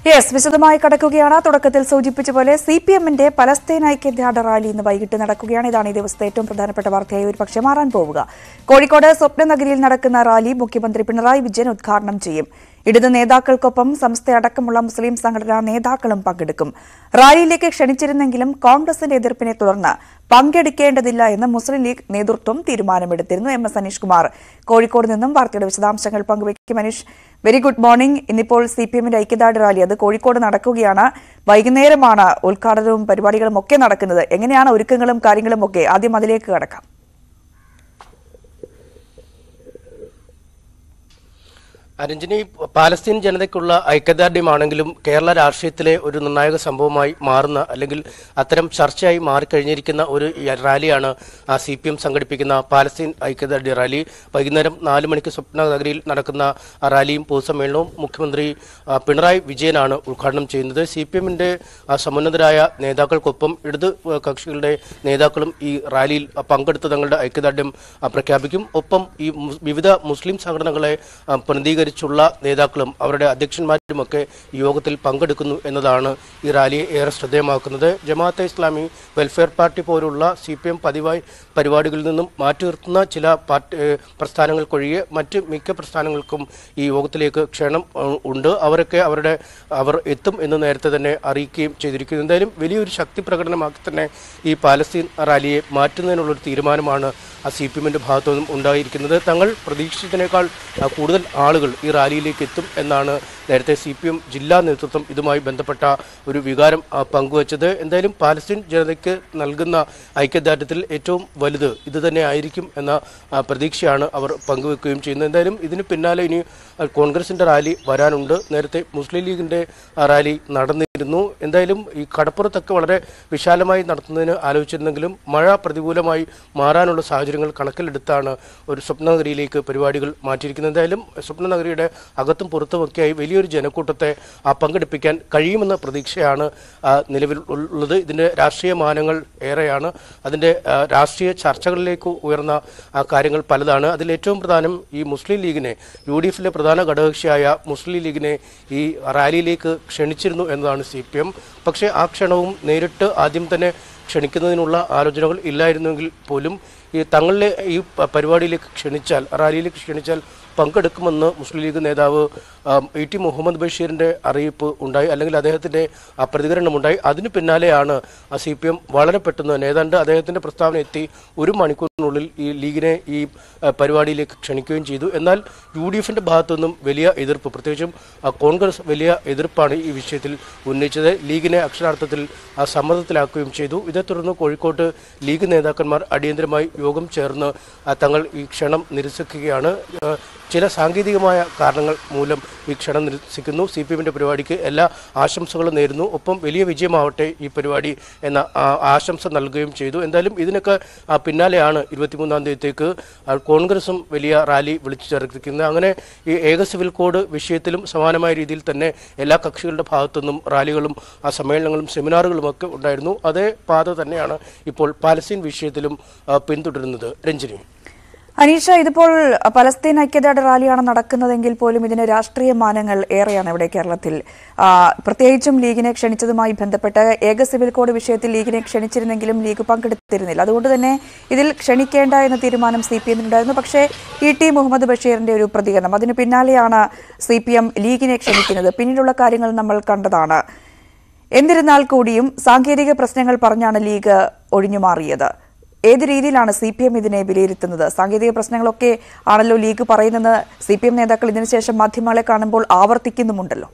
yes വിശദമായി കടക്കുകയാണ് തുടക്കത്തിൽ സൂചിപ്പിച്ച പോലെ സി പി എമ്മിന്റെ പലസ്തീൻ ഐക്യദാർഢ്യ റാലി ഇന്ന് വൈകിട്ട് നടക്കുകയാണ് ഇതാണ് ഈ ദിവസത്തെ ഏറ്റവും പ്രധാനപ്പെട്ട വാർത്തയായി ഒരുപക്ഷെ മാറാൻ പോവുക കോഴിക്കോട് സ്വപ്നനഗരിയിൽ നടക്കുന്ന റാലി മുഖ്യമന്ത്രി പിണറായി വിജയൻ ഉദ്ഘാടനം ചെയ്യും ഇടത് നേതാക്കൾക്കൊപ്പം സംസ്ഥയടക്കമുള്ള മുസ്ലിം സംഘടനാ നേതാക്കളും പങ്കെടുക്കും റാലിയിലേക്ക് ക്ഷണിച്ചിരുന്നെങ്കിലും കോൺഗ്രസിന്റെ എതിർപ്പിനെ തുടർന്ന് പങ്കെടുക്കേണ്ടതില്ല എന്ന് മുസ്ലിം ലീഗ് നേതൃത്വം തീരുമാനമെടുത്തിരുന്നു എം എസ് അനീഷ് കുമാർ കോഴിക്കോട് നിന്നും വാർത്തയുടെ വിശദാംശങ്ങൾ പങ്കുവയ്ക്കും അനീഷ് വെരി ഗുഡ് മോർണിംഗ് ഇന്നിപ്പോൾ സി പി എമ്മിന്റെ ഐക്യദാർഢ്യ റാലി അത് കോഴിക്കോട് നടക്കുകയാണ് വൈകുന്നേരമാണ് ഉദ്ഘാടനവും പരിപാടികളും ഒക്കെ നടക്കുന്നത് എങ്ങനെയാണ് ഒരുക്കങ്ങളും കാര്യങ്ങളും ഒക്കെ ആദ്യം അതിലേക്ക് കടക്കാം അരഞ്ജനി പാലസ്തീൻ ജനതയ്ക്കുള്ള ഐക്യദാർഢ്യമാണെങ്കിലും കേരള രാഷ്ട്രീയത്തിലെ ഒരു നിർണായക സംഭവമായി മാറുന്ന അല്ലെങ്കിൽ അത്തരം ചർച്ചയായി മാറിക്കഴിഞ്ഞിരിക്കുന്ന ഒരു റാലിയാണ് സി പി എം സംഘടിപ്പിക്കുന്ന പാലസ്തീൻ ഐക്യദാർഢ്യ റാലി വൈകുന്നേരം നാല് മണിക്ക് സ്വപ്ന നഗരിയിൽ നടക്കുന്ന ആ റാലിയും പൊതുസമ്മേളനവും മുഖ്യമന്ത്രി ആ, പിണറായി വിജയനാണ് ഉദ്ഘാടനം ചെയ്യുന്നത് സി പി എമ്മിന്റെ സമുന്നതരായ നേതാക്കൾക്കൊപ്പം ഇടത് കക്ഷികളുടെ നേതാക്കളും ഈ റാലിയിൽ പങ്കെടുത്ത് തങ്ങളുടെ ഐക്യദാർഢ്യം ആ, പ്രഖ്യാപിക്കും ഒപ്പം ഈ മു- വിവിധ മുസ്ലിം സംഘടനകളെ ആ, പ്രതിനിധീകരിച്ചുള്ള നേതാക്കളും അവരുടെ അധ്യക്ഷന്മാരുമൊക്കെ ഈ യോഗത്തിൽ പങ്കെടുക്കുന്നു എന്നതാണ് ഈ റാലിയെ ഏറെ ശ്രദ്ധേയമാക്കുന്നത് ജമാഅത്തെ ഇസ്ലാമി വെൽഫെയർ പാർട്ടി പോലുള്ള സി പി എം പതിവായി പരിപാടികളിൽ നിന്നും മാറ്റി നിർത്തുന്ന ചില പാർട്ടി ഏഹ്, പ്രസ്ഥാനങ്ങൾക്കൊഴികെ മറ്റ് മിക്ക പ്രസ്ഥാനങ്ങൾക്കും ഈ യോഗത്തിലേക്ക് ക്ഷണം ഏഹ്, ഉണ്ട് അവരൊക്കെ അവരുടെ അവർ എത്തും എന്ന് നേരത്തെ തന്നെ അറിയിക്കുകയും ചെയ്തിരിക്കുന്നു എന്തായാലും വലിയൊരു ശക്തി പ്രകടനമാക്കി തന്നെ ഈ പാലസ്തീൻ റാലിയെ മാറ്റുന്നതിനുള്ളൊരു തീരുമാനമാണ് ആ സി പി എമ്മിൻ്റെ ഭാഗത്തു നിന്നും ഉണ്ടായിരിക്കുന്നത് തങ്ങൾ പ്രതീക്ഷിച്ചതിനേക്കാൾ ആ, കൂടുതൽ ആളുകൾ ഈ റാലിയിലേക്ക് എത്തും എന്നാണ് നേരത്തെ സി പി എം ജില്ലാ നേതൃത്വം ഇതുമായി ബന്ധപ്പെട്ട ഒരു വികാരം ആ, പങ്കുവച്ചത് എന്തായാലും പാലസ്തീൻ ജനതയ്ക്ക് നൽകുന്ന ഐക്യദാർഢ്യത്തിൽ ഏറ്റവും വലുത് ഇത് തന്നെ ആയിരിക്കും എന്ന ആ, പ്രതീക്ഷയാണ് അവർ പങ്കുവെക്കുകയും ചെയ്യുന്നത് എന്തായാലും ഇതിന് പിന്നാലെ ഇനി ആ, കോൺഗ്രസിന്റെ റാലി വരാനുണ്ട് നേരത്തെ മുസ്ലിം ലീഗിന്റെ ആ, റാലി നടന്നിരുന്നു എന്തായാലും ഈ കടപ്പുറത്തൊക്കെ വളരെ വിശാലമായി നടത്തുന്നതിന് ആലോചിച്ചിരുന്നെങ്കിലും മഴ പ്രതികൂലമായി മാറാനുള്ള സാഹചര്യങ്ങൾ കണക്കിലെടുത്താണ് ഒരു സ്വപ്നനഗരിയിലേക്ക് പരിപാടികൾ മാറ്റിയിരിക്കുന്നത് എന്തായാലും സ്വപ്നനഗരിയുടെ അകത്തും പുറത്തുമൊക്കെയായി വലിയൊരു ജനക്കൂട്ടത്തെ ആ, പങ്കെടുപ്പിക്കാൻ കഴിയുമെന്ന പ്രതീക്ഷയാണ് ആ, നിലവിൽ ഉള്ളത് ഇതിൻ്റെ രാഷ്ട്രീയ മാനങ്ങൾ ഏറെയാണ് അതിൻ്റെ ആ, രാഷ്ട്രീയ ചർച്ചകളിലേക്ക് ഉയർന്ന ആ, കാര്യങ്ങൾ പലതാണ് അതിൽ ഏറ്റവും പ്രധാനം ഈ മുസ്ലിം ലീഗിനെ യു ഡി എഫിലെ പ്രധാന ഘടകകക്ഷിയായ മുസ്ലിം ലീഗിനെ ഈ റാലിയിലേക്ക് ക്ഷണിച്ചിരുന്നു എന്നതാണ് സി പി എം പക്ഷേ ആ ക്ഷണവും നേരിട്ട് ആദ്യം തന്നെ ക്ഷണിക്കുന്നതിനുള്ള ആലോചനകൾ ഇല്ലായിരുന്നെങ്കിൽ പോലും ഈ തങ്ങളെ ഈ പ- പരിപാടിയിലേക്ക് ക്ഷണിച്ചാൽ റാലിയിലേക്ക് ക്ഷണിച്ചാൽ പങ്കെടുക്കുമെന്ന് മുസ്ലിം ലീഗ് നേതാവ് ആം, ഇ ടി മുഹമ്മദ് ബഷീറിന്റെ അറിയിപ്പ് ഉണ്ടായി അല്ലെങ്കിൽ അദ്ദേഹത്തിന്റെ ആ പ്രതികരണമുണ്ടായി അതിന് പിന്നാലെയാണ് സി പി എം വളരെ പെട്ടെന്ന് തന്നെ ഏതാണ്ട് അദ്ദേഹത്തിന്റെ പ്രസ്താവന എത്തി ഒരു മണിക്കൂറിനുള്ളിൽ ഈ ലീഗിനെ ഈ ആ, പരിപാടിയിലേക്ക് ക്ഷണിക്കുകയും ചെയ്തു എന്നാൽ യു ഡി എഫിന്റെ ഭാഗത്തു നിന്നും വലിയ എതിർപ്പ് പ്രത്യേകിച്ചും ആ, കോൺഗ്രസ് വലിയ എതിർപ്പാണ് ഈ വിഷയത്തിൽ ഉന്നയിച്ചത് ലീഗിനെ അക്ഷരാർത്ഥത്തിൽ ആ, സമ്മർദ്ദത്തിലാക്കുകയും ചെയ്തു ഇതേ തുടർന്ന് കോഴിക്കോട്ട് ലീഗ് നേതാക്കന്മാർ അടിയന്തരമായി യോഗം ചേർന്ന് ആ, തങ്ങൾ ഈ ക്ഷണം നിരസിക്കുകയാണ് ആ, ചില സാങ്കേതികമായ കാരണങ്ങൾ മൂലം ഈ ക്ഷണം നിരസിക്കുന്നു സി പി എമ്മിൻ്റെ പരിപാടിക്ക് എല്ലാ ആശംസകളും നേരുന്നു ഒപ്പം വലിയ വിജയമാവട്ടെ ഈ പരിപാടി എന്ന ആ, ആശംസ നൽകുകയും ചെയ്തു എന്തായാലും ഇതിനൊക്കെ ആ, പിന്നാലെയാണ് ഇരുപത്തിമൂന്നാം തീയതിക്ക് ആ, കോൺഗ്രസും വലിയ റാലി വിളിച്ചു ചേർത്തിരിക്കുന്നത് അങ്ങനെ ഈ ഏക സിവിൽ കോഡ് വിഷയത്തിലും സമാനമായ രീതിയിൽ തന്നെ എല്ലാ കക്ഷികളുടെ ഭാഗത്തുനിന്നും റാലികളും ആ സമ്മേളനങ്ങളും സെമിനാറുകളും ഒക്കെ ഉണ്ടായിരുന്നു അതേ പാത തന്നെയാണ് ഇപ്പോൾ പാലസ്തീൻ വിഷയത്തിലും ആ, പിന്തുടരുന്നത് രഞ്ജിനി അനീഷ ഇതിപ്പോൾ പലസ്തീൻ ഐക്യതയുടെ റാലിയാണ് നടക്കുന്നതെങ്കിൽ പോലും ഇതിന് രാഷ്ട്രീയ മാനങ്ങൾ ഏറെയാണ് ഇവിടെ കേരളത്തിൽ ആ, പ്രത്യേകിച്ചും ലീഗിനെ ക്ഷണിച്ചതുമായി ബന്ധപ്പെട്ട് ഏക സിവിൽ കോഡ് വിഷയത്തിൽ ലീഗിനെ ക്ഷണിച്ചിരുന്നെങ്കിലും ലീഗ് പങ്കെടുത്തിരുന്നില്ല അതുകൊണ്ട് തന്നെ ഇതിൽ ക്ഷണിക്കേണ്ട എന്ന തീരുമാനം സി പി എമ്മിനുണ്ടായിരുന്നു പക്ഷേ ഇ ടി മുഹമ്മദ് ബഷീറിന്റെ ഒരു പ്രതികരണം അതിന് പിന്നാലെയാണ് സി പി എം ലീഗിനെ ക്ഷണിക്കുന്നത് പിന്നീടുള്ള കാര്യങ്ങൾ നമ്മൾ കണ്ടതാണ് എന്നിരുന്നാൽ കൂടിയും സാങ്കേതിക പ്രശ്നങ്ങൾ പറഞ്ഞാണ് ലീഗ് ഒഴിഞ്ഞുമാറിയത് ഏത് രീതിയിലാണ് സി പി എം ഇതിനെ വിലയിരുത്തുന്നത് സാങ്കേതിക പ്രശ്നങ്ങളൊക്കെ ആണല്ലോ ലീഗ് പറയുന്നത് സി പി എം നേതാക്കൾ ഇതിനുശേഷം മാധ്യമങ്ങളെ കാണുമ്പോൾ ആവർത്തിക്കുന്നുമുണ്ടല്ലോ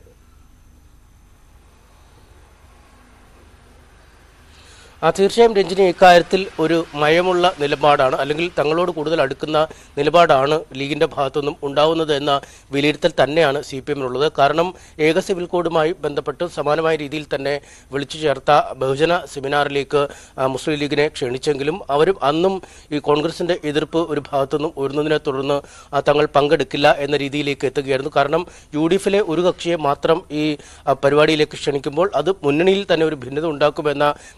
ആ തീർച്ചയായും രഞ്ജിനി ഇക്കാര്യത്തിൽ ഒരു മയമുള്ള നിലപാടാണ് അല്ലെങ്കിൽ തങ്ങളോട് കൂടുതൽ അടുക്കുന്ന നിലപാടാണ് ലീഗിന്റെ ഭാഗത്തുനിന്നും ഉണ്ടാവുന്നത് എന്ന വിലയിരുത്തൽ തന്നെയാണ് സി പി എമ്മിനുള്ളത് കാരണം ഏക സിവിൽ കോഡുമായി ബന്ധപ്പെട്ട് സമാനമായ രീതിയിൽ തന്നെ വിളിച്ചു ചേർത്ത ബഹുജന സെമിനാറിലേക്ക് ആ, മുസ്ലിം ലീഗിനെ ക്ഷണിച്ചെങ്കിലും അവരും അന്നും ഈ കോൺഗ്രസിന്റെ എതിർപ്പ് ഒരു ഭാഗത്തുനിന്നും ഉയർന്നതിനെ തുടർന്ന് ആ, തങ്ങൾ പങ്കെടുക്കില്ല എന്ന രീതിയിലേക്ക് എത്തുകയായിരുന്നു കാരണം യു ഡി എഫിലെ ഒരു കക്ഷിയെ മാത്രം ഈ ആ, പരിപാടിയിലേക്ക് ക്ഷണിക്കുമ്പോൾ അത് മുന്നണിയിൽ തന്നെ ഒരു ഭിന്നത ഉണ്ടാക്കുമെന്ന വിലയിരുത്തലിന്റെ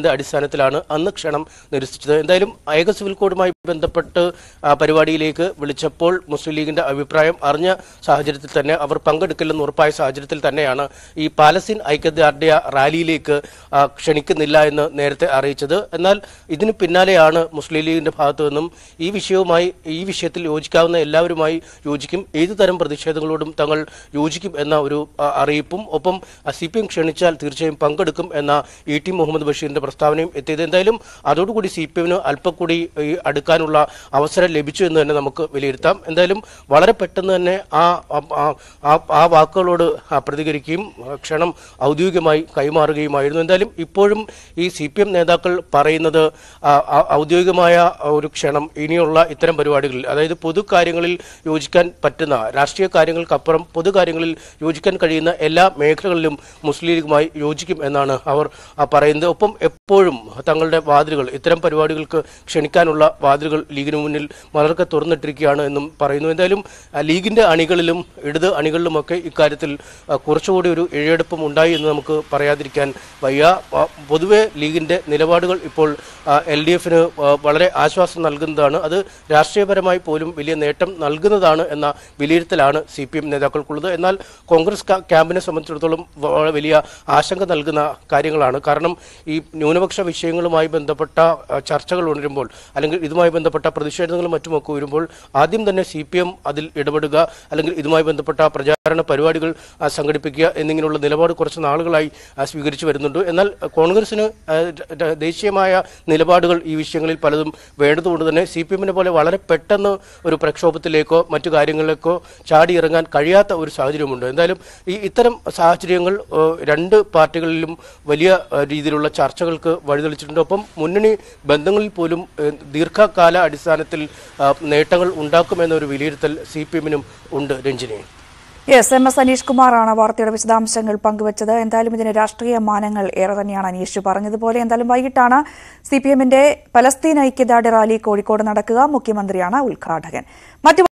അറിഞ്ഞതിന്റെ അടിസ്ഥാനത്തിലാണ് അന്ന് ക്ഷണം നിരസിച്ചത് എന്തായാലും ഏക സിവിൽ കോഡുമായി ബന്ധപ്പെട്ട് ആ പരിപാടിയിലേക്ക് വിളിച്ചപ്പോൾ മുസ്ലിം ലീഗിന്റെ അഭിപ്രായം അറിഞ്ഞ സാഹചര്യത്തിൽ തന്നെ അവർ പങ്കെടുക്കില്ലെന്ന് ഉറപ്പായ സാഹചര്യത്തിൽ തന്നെയാണ് ഈ പാലസ്തീൻ ഐക്യദാർഢ്യ റാലിയിലേക്ക് ആ, ക്ഷണിക്കുന്നില്ല എന്ന് നേരത്തെ അറിയിച്ചത് എന്നാൽ ഇതിന് പിന്നാലെയാണ് മുസ്ലിം ലീഗിന്റെ ഭാഗത്തു നിന്നും ഈ വിഷയവുമായി ഈ വിഷയത്തിൽ യോജിക്കാവുന്ന എല്ലാവരുമായി യോജിക്കും ഏതു തരം പ്രതിഷേധങ്ങളോടും തങ്ങൾ യോജിക്കും എന്ന ഒരു ആ, അറിയിപ്പും ഒപ്പം സി പി എം ക്ഷണിച്ചാൽ തീർച്ചയായും പങ്കെടുക്കും എന്ന ഇ ടി മുഹമ്മദ് ബഷീറിന്റെ പ്രസ്താവനയും എത്തിയത് എന്തായാലും അതോടുകൂടി സി പി എമ്മിന് അല്പം കൂടി ഈ അടുക്കാനുള്ള അവസരം ലഭിച്ചു എന്ന് തന്നെ നമുക്ക് വിലയിരുത്താം എന്തായാലും വളരെ പെട്ടെന്ന് തന്നെ ആ ആ- ആ- ആ- ആ വാക്കുകളോട് ആ പ്രതികരിക്കുകയും ആ ക്ഷണം ഔദ്യോഗികമായി കൈമാറുകയുമായിരുന്നു എന്തായാലും ഇപ്പോഴും ഈ സി പി എം നേതാക്കൾ പറയുന്നത് ആ, ആ, ഔദ്യോഗികമായ ഒരു ക്ഷണം ഇനിയുള്ള ഇത്തരം പരിപാടികളിൽ അതായത് പൊതു കാര്യങ്ങളിൽ യോജിക്കാൻ പറ്റുന്ന രാഷ്ട്രീയ കാര്യങ്ങൾക്കപ്പുറം പൊതു കാര്യങ്ങളിൽ യോജിക്കാൻ കഴിയുന്ന എല്ലാ മേഖലകളിലും മുസ്ലിം ലീഗുമായി യോജിക്കും എന്നാണ് അവർ ആ, പറയുന്നത് ഒപ്പം എപ്പോഴും തങ്ങളുടെ വാതിലുകൾ ഇത്തരം പരിപാടികൾക്ക് ക്ഷണിക്കാനുള്ള വാതിലുകൾ ലീഗിന് മുന്നിൽ മലർക്കെ തുറന്നിട്ടിരിക്കുകയാണ് എന്നും പറയുന്നു എന്തായാലും ആ, ലീഗിന്റെ അണികളിലും ഇടത് അണികളിലുമൊക്കെ ഇക്കാര്യത്തിൽ ആ, കുറച്ചുകൂടി ഒരു ഇഴയെടുപ്പും ഉണ്ടായി എന്ന് നമുക്ക് പറയാതിരിക്കാൻ വയ്യ ആ, പൊതുവെ ലീഗിന്റെ നിലപാടുകൾ ഇപ്പോൾ എൽ ഡി എഫിന് വളരെ ആശ്വാസം നൽകുന്നതാണ് അത് രാഷ്ട്രീയപരമായി പോലും വലിയ നേട്ടം നൽകുന്നതാണ് എന്ന വിലയിരുത്തലാണ് സി പി എം നേതാക്കൾക്കുള്ളത് എന്നാൽ കോൺഗ്രസ് ക- ക്യാമ്പിനെ സംബന്ധിച്ചിടത്തോളം വളരെ വലിയ ആശങ്ക നൽകുന്ന കാര്യങ്ങളാണ് കാരണം ഈ ന്യൂനപക്ഷ വിഷയങ്ങളുമായി ബന്ധപ്പെട്ട ആ, ചർച്ചകൾ ഉണരുമ്പോൾ അല്ലെങ്കിൽ ഇതുമായി ബന്ധപ്പെട്ട പ്രതിഷേധങ്ങളും മറ്റുമൊക്കെ വരുമ്പോൾ ആദ്യം തന്നെ സി പി എം അതിൽ ഇടപെടുക അല്ലെങ്കിൽ ഇതുമായി ബന്ധപ്പെട്ട പ്രചാരണ പരിപാടികൾ ആ, സംഘടിപ്പിക്കുക എന്നിങ്ങനെയുള്ള നിലപാട് കുറച്ച് നാളുകളായി ആ, സ്വീകരിച്ചു വരുന്നുണ്ട് എന്നാൽ കോൺഗ്രസിന് ആ, ര- ര- ദേശീയമായ നിലപാടുകൾ ഈ വിഷയങ്ങളിൽ പലതും വേണ്ടതുകൊണ്ട് തന്നെ സി പി എമ്മിനെ പോലെ വളരെ പെട്ടെന്ന് ഒരു പ്രക്ഷോഭത്തിലേക്കോ മറ്റു കാര്യങ്ങളിലേക്കോ ചാടിയിറങ്ങാൻ കഴിയാത്ത ഒരു സാഹചര്യമുണ്ട് എന്തായാലും ഈ ഇത്തരം സാഹചര്യങ്ങൾ ഏഹ്, രണ്ട് പാർട്ടികളിലും വലിയ ഏഹ്, രീതിയിലുള്ള ചർച്ചകൾക്ക് വഴിതെളിച്ചിട്ടുണ്ട് ഒപ്പം മുന്നണി ബന്ധങ്ങളിൽ പോലും ഏഹ്, ദീർഘകാല അടിസ്ഥാനത്തിൽ ആ, നേട്ടങ്ങൾ ഉണ്ടാക്കുമെന്നൊരു വിലയിരുത്തൽ സി പി എമ്മിനും ഉണ്ട് Ranjini yes M S Aneesh കുമാറാണ് വാർത്തയുടെ വിശദാംശങ്ങൾ പങ്കുവച്ചത് എന്തായാലും ഇതിന് രാഷ്ട്രീയ മാനങ്ങൾ ഏറെ തന്നെയാണ് അനീഷ് പറഞ്ഞതുപോലെ എന്തായാലും വൈകിട്ടാണ് സി പി എമ്മിന്റെ പലസ്തീൻ ഐക്യദാർഢ്യ റാലി കോഴിക്കോട് നടക്കുക മുഖ്യമന്ത്രിയാണ് ഉദ്ഘാടകൻ മറ്റു